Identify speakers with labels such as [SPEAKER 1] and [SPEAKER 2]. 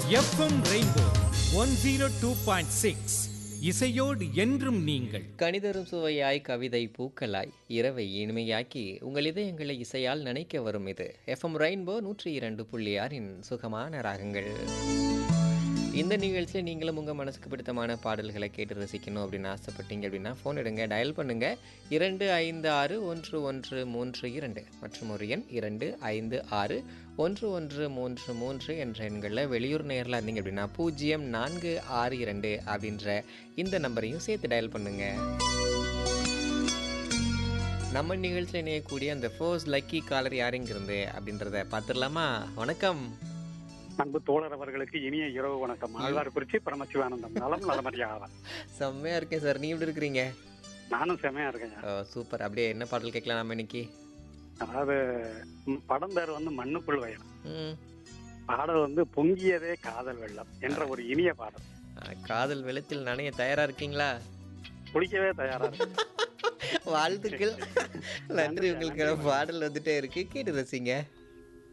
[SPEAKER 1] FM rainbow one zero two point six இசையோடு என்றும் நீங்கள்
[SPEAKER 2] கணிதரும் சுவையாய் கவிதை பூக்களாய் இரவை இனிமையாக்கி உங்கள் இதயங்களை இசையால் நினைக்க வரும் இது எஃப்எம் ரெயின்போ நூற்றி இரண்டு புள்ளி ஆறின் சுகமான ராகங்கள் இந்த நிகழ்ச்சியில் நீங்களும் உங்கள் மனசுக்கு பிடித்தமான பாடல்களை கேட்டு ரசிக்கணும் அப்படின்னு ஆசைப்பட்டீங்க அப்படின்னா ஃபோன் எடுங்க டயல் பண்ணுங்க இரண்டு ஐந்து ஆறு ஒன்று ஒன்று மூன்று இரண்டு மற்றும் ஒரு எண் இரண்டு ஐந்து ஆறு ஒன்று ஒன்று மூன்று மூன்று என்ற எண்களில் வெளியூர் நேரில் இருந்தீங்க அப்படின்னா பூஜ்ஜியம் நான்கு ஆறு இரண்டு அப்படின்ற இந்த நம்பரையும் சேர்த்து டயல் பண்ணுங்க நம்ம நிகழ்ச்சியில் இணையக்கூடிய அந்த ஃபர்ஸ்ட் லக்கி காலர் யாருங்கிருந்து அப்படின்றத பார்த்துடலாமா வணக்கம்
[SPEAKER 3] அன்பு தோழர் அவர்களுக்கு இனிய இரவு வணக்கம் ஆழ்வார்குறிச்சி பரமசிவானந்தம் நலம் நலமறியாவன்
[SPEAKER 2] செம்மையா இருக்கேன் சார் நீ எப்படி இருக்கிறீங்க
[SPEAKER 3] நானும் செமையா இருக்கேன்
[SPEAKER 2] ஓ, சூப்பர் அப்படியே என்ன பாடல் கேட்கலாம் நம்ம இன்னைக்கு
[SPEAKER 3] அதாவது ம், படம் பேர் வந்து மண்ணுக்குள் வயல்
[SPEAKER 2] ம்,
[SPEAKER 3] பாடல் வந்து பொங்கியதே காதல் வெள்ளம் என்ற ஒரு இனிய பாடல்
[SPEAKER 2] ஆ, காதல் வெள்ளத்தில் நனைய தயாரா இருக்கீங்களா
[SPEAKER 3] குடிக்கவே தயாரா இருக்கு
[SPEAKER 2] வாழ்த்துக்கள் நன்றி உங்களுக்கு பாடல் வந்துட்டே இருக்கு கேட்டு ரசிங்க